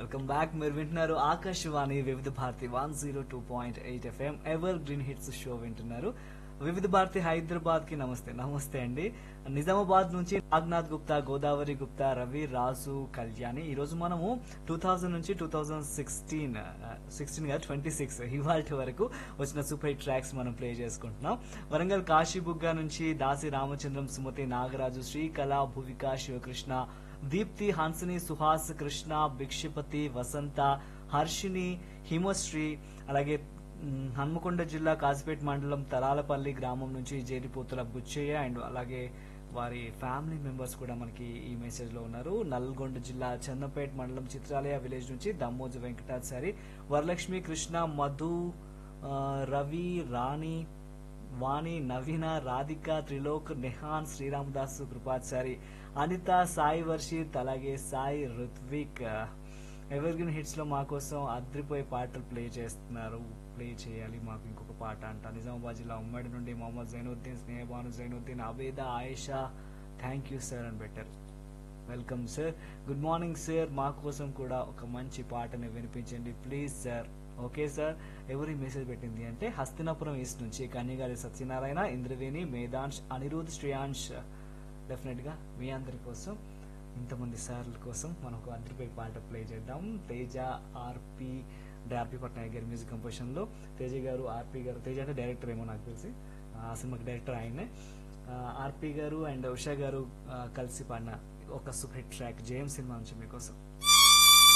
welcome back మీరు వింటున్నారు Akashvani Vividh Bharati one zero two point eight FM evergreen hits show వింటున్నారు వివిధ భారతి హైదరాబాద్ కి నమస్తే నమస్తే అండి నిజామాబాద్ నుంచి నాగ్నాథ్ గుప్తా గోదావరి గుప్తా రవి రాజు కళ్యాణి ఈ రోజు మనము టూ థౌజండ్ నుంచి టూ థౌజండ్ సిక్స్టీన్ సిక్స్టీన్ గా ట్వంటీ సిక్స్ ఇవాళ వరకు వచ్చిన సూపర్ హిట్ ట్రాక్స్ మనం ప్లే చేసుకుంటున్నాం వరంగల్ కాశీబుగ్గ నుంచి దాసి రామచంద్రం సుమతి నాగరాజు శ్రీకళ భువిక శివకృష్ణ దీప్తి హన్సిని సుహాస్ కృష్ణ భిక్షపతి వసంత హర్షిని హిమశ్రీ అలాగే మ్, హన్మకొండ జిల్లా కాసిపేట మండలం తరాలపల్లి గ్రామం నుంచి జేరిపోతుల బుచ్చయ్య అండ్ అలాగే వారి ఫ్యామిలీ మెంబర్స్ కూడా మనకి ఈ మెసేజ్ లో ఉన్నారు నల్గొండ జిల్లా చందంపేట మండలం చిత్రాలయ విలేజ్ నుంచి దమ్మోజు వెంకటాచారి వరలక్ష్మి కృష్ణ మధు ఆ, రవి రాణి వాణి నవీన రాధిక త్రిలోక్ నెహాన్ శ్రీరామదాస్ కృపాచారి అనిత సాయి వర్షిత్ అలాగే సాయి రుత్విక్ ఎవర్గ్రీన్ హిట్స్ లో మా కోసం అద్రిపోయే పాటలు ప్లే చేస్తున్నారు ప్లే చేయాలి మాకు ఇంకొక పాట అంట నిజామాబాద్ జిల్లా ఉమ్మడి నుండి Mohammed Zainuddin Snehabanu Zainuddin Abeda Ayesha thank you sir అని పెట్టారు welcome sir good morning sir మా కోసం కూడా ఒక మంచి పాటని వినిపించండి ప్లీజ్ సార్ ఓకే సార్ ఎవరి మెసేజ్ పెట్టింది అంటే హస్తినాపురం ఈస్ట్ నుంచి కన్యగారి సత్యనారాయణ ఇంద్రవేణి మేధాంష్ అనిరుద్ శ్రేయాంష్ డెఫినెట్ గా మీ అందరి కోసం ఇంతమంది సార్ల కోసం మనం ఒక అద్దరిపై పాట ప్లే చేద్దాం తేజ ఆర్పి అంటే ఆర్పి పట్నాయక్ గారి మ్యూజిక్ కంపోజిషన్ లో తేజ గారు ఆర్పి గారు తేజ అంటే డైరెక్టర్ ఏమో నాకు తెలిసి ఆ సినిమాకి డైరెక్టర్ ఆయనే ఆర్పి గారు అండ్ ఉషా గారు ఆ, కలిసి పాడిన ఒక super hit track JM cinema నుంచి మీకోసం